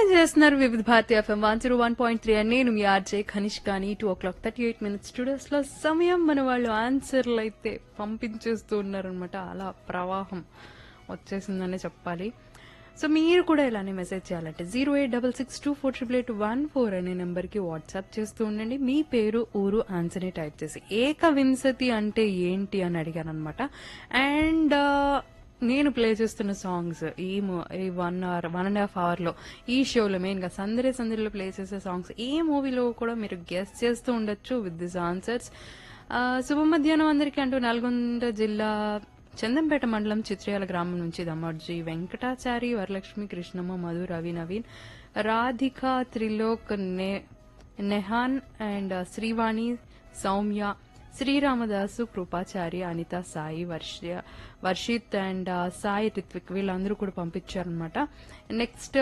చేస్తున్నారు Vividh Bharati FM one zero one point three అని నేను మీ ఆర్జే ఖనిష్ కానీ two o'clock thirty eight minutes studios లో సమయం మన వాళ్ళు ఆన్సర్లు అయితే పంపించేస్తూ ఉన్నారనమాట అలా ప్రవాహం వచ్చేసిందనే చెప్పాలి సో మీరు కూడా ఇలానే మెసేజ్ చేయాలంటే zero eight double six two four triple eight one four అనే నెంబర్కి వాట్సాప్ చేస్తూ ఉండండి మీ పేరు ఊరు ఆన్సర్ని టైప్ చేసి ఏక వింశతి అంటే ఏంటి అని అడిగాను అనమాట అండ్ నేను ప్లే చేస్తున్న సాంగ్స్ ఈ mo- ఈ one hour one and half hour లో ఈ షోలో మెయిన్ గా సందరే సందరిలో ప్లే చేసే సాంగ్స్ ఏ మూవీలో కూడా మీరు గెస్ట్ చేస్తూ ఉండొచ్చు విత్ దిస్ ఆన్సర్స్ శుభ మధ్యాహ్నం అందరికీ అంటూ నల్గొండ జిల్లా చందంపేట మండలం చిత్రయాల గ్రామం నుంచి దమ్మర్జీ వెంకటాచారి వరలక్ష్మి కృష్ణమ్మ మధు రవి నవీన్ రాధిక త్రిలోక్ నే నెహాన్ అండ్ శ్రీవాణి సౌమ్య శ్రీరామదాసు కృపాచారి అనిత సాయి వర్ష వర్షిత్ అండ్ సాయి రిత్విక్ వీళ్ళందరూ కూడా పంపించారనమాట నెక్స్ట్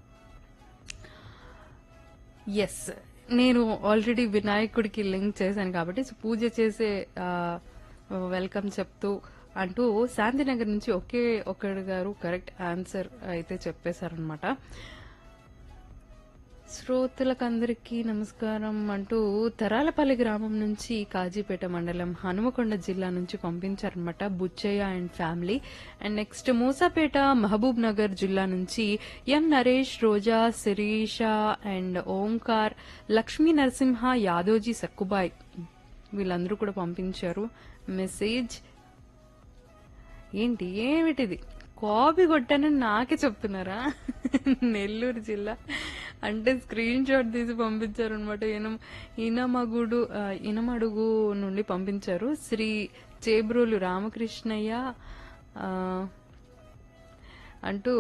ఎస్ నేను ఆల్రెడీ వినాయకుడికి లింక్ చేశాను కాబట్టి సో పూజ చేసే వెల్కమ్ చెప్తూ అంటూ శాంతినగర్ నుంచి ఒకే ఒకడు గారు కరెక్ట్ ఆన్సర్ అయితే చెప్పేశారనమాట శ్రోతలకందరికీ నమస్కారం అంటూ తరాలపల్లి గ్రామం నుంచి కాజీపేట మండలం హనుమకొండ జిల్లా నుంచి పంపించారనమాట Butchaiah and family and next Musapet Mahabubnagar జిల్లా నుంచి ఎం నరేష్ రోజా శిరీష అండ్ ఓంకార్ లక్ష్మీ నరసింహ యాదోజీ సక్కుబాయ్ వీళ్ళందరూ కూడా పంపించారు మెసేజ్ ఏంటి ఏమిటిది కాపీ కొట్టానని నాకే చెప్తున్నారా నెల్లూరు జిల్లా అంటే స్క్రీన్ షాట్ తీసి పంపించారు అనమాట ఇనం ఇనమగుడు ఆ, ఇనమడుగు నుండి పంపించారు శ్రీ చేబ్రోలు రామకృష్ణయ్య ఆ, అంటూ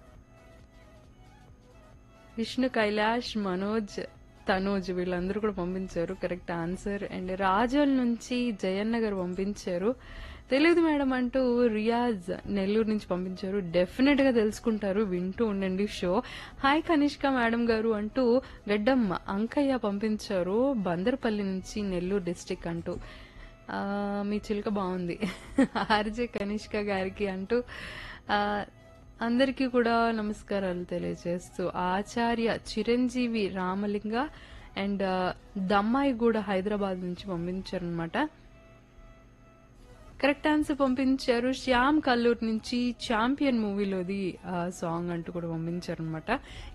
విష్ణు కైలాష్ మనోజ్ తనోజ్ వీళ్ళందరూ కూడా పంపించారు కరెక్ట్ ఆన్సర్ అండ్ రాజోల్ నుంచి జయన్న గారు పంపించారు తెలియదు మేడం అంటూ రియాజ్ నెల్లూరు నుంచి పంపించారు డెఫినెట్ గా తెలుసుకుంటారు వింటూ ఉండండి షో హాయ్ కనిష్క మేడం గారు అంటూ గడ్డమ్మ అంకయ్య పంపించారు బందర్పల్లి నుంచి నెల్లూరు డిస్టిక్ అంటూ ఆ, మీ చిలుక బాగుంది ఆర్జే కనిష్క గారికి అంటూ ఆ, అందరికీ కూడా నమస్కారాలు తెలియజేస్తూ ఆచార్య చిరంజీవి రామలింగ అండ్ దమ్మాయి కూడా హైదరాబాద్ నుంచి పంపించారనమాట కరెక్ట్ ఆన్సర్ పంపించారు శ్యామ్ కల్లూరు నుంచి ఛాంపియన్ మూవీలోది సాంగ్ అంటూ కూడా పంపించారు అనమాట